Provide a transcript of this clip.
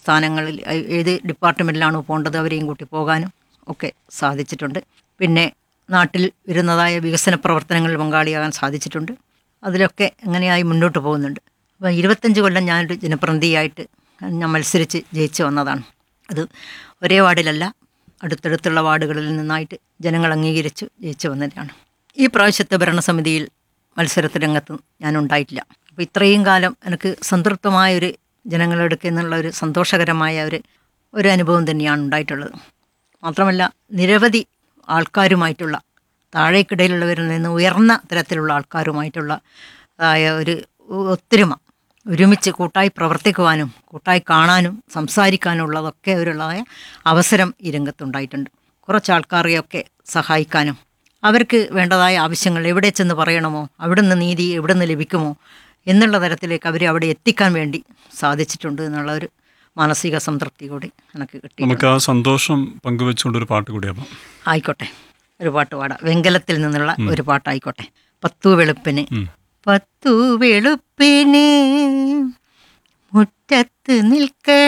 സ്ഥാനങ്ങളിൽ ഏ- ഏത് ഡിപ്പാർട്ട്മെൻറ്റിലാണോ പോകേണ്ടത് അവരെയും കൂട്ടി പോകാനും ഒക്കെ സാധിച്ചിട്ടുണ്ട് പിന്നെ നാട്ടിൽ വരുന്നതായ വികസന പ്രവർത്തനങ്ങളിൽ പങ്കാളിയാകാൻ സാധിച്ചിട്ടുണ്ട് അതിലൊക്കെ എങ്ങനെയായി മുന്നോട്ട് പോകുന്നുണ്ട് അപ്പോൾ ഇരുപത്തഞ്ച് കൊല്ലം ഞാനൊരു ജനപ്രതിനിധിയായിട്ട് ഞാൻ മത്സരിച്ച് ജയിച്ചു വന്നതാണ് അത് ഒരേ വാർഡിലല്ല അടുത്തടുത്തുള്ള വാർഡുകളിൽ നിന്നായിട്ട് ജനങ്ങൾ അംഗീകരിച്ചു ജയിച്ചു വന്നതാണ് ഈ പ്രാവശ്യത്തെ ഭരണസമിതിയിൽ മത്സരത്തിൽ രംഗത്ത് ഞാൻ ഉണ്ടായിട്ടില്ല അപ്പോൾ ഇത്രയും കാലം എനിക്ക് സംതൃപ്തമായ ഒരു ജനങ്ങളുടെ അടുക്കൽ നിന്നുള്ള ഒരു സന്തോഷകരമായ ഒരു ഒരു അനുഭവം തന്നെയാണ് ഉണ്ടായിട്ടുള്ളത് മാത്രമല്ല നിരവധി ആൾക്കാരുമായിട്ടുള്ള താഴേക്കിടയിലുള്ളവരിൽ നിന്ന് ഉയർന്ന തരത്തിലുള്ള ആൾക്കാരുമായിട്ടുള്ള ആയ ഒരു ഒത്തൊരുമ ഒരുമിച്ച് കൂട്ടായി പ്രവർത്തിക്കുവാനും കൂട്ടായി കാണാനും സംസാരിക്കാനുള്ളതൊക്കെ ഒരുള്ളതായ അവസരം ഈ രംഗത്തുണ്ടായിട്ടുണ്ട് കുറച്ച് ആൾക്കാരെയൊക്കെ സഹായിക്കാനും അവർക്ക് വേണ്ടതായ ആവശ്യങ്ങൾ എവിടെ ചെന്ന് പറയണമോ അവിടെ നിന്ന് നീതി എവിടെ നിന്ന് ലഭിക്കുമോ എന്നുള്ള തരത്തിലേക്ക് അവരെ അവിടെ എത്തിക്കാൻ വേണ്ടി സാധിച്ചിട്ടുണ്ട് എന്നുള്ള ഒരു മാനസിക സംതൃപ്തി കൂടി എനിക്ക് കിട്ടി നമുക്ക് ആ സന്തോഷം പങ്കുവെച്ചുകൊണ്ട് ഒരു പാട്ട് കൂടിയാവാം ആയിക്കോട്ടെ ഒരു പാട്ട് പാടാം വെങ്കലത്തിൽ നിന്നുള്ള ഒരു പാട്ടായിക്കോട്ടെ പത്തു വെളുപ്പിന് ഉം. പത്തു വെളുപ്പിന് മുറ്റത്ത് നിൽക്ക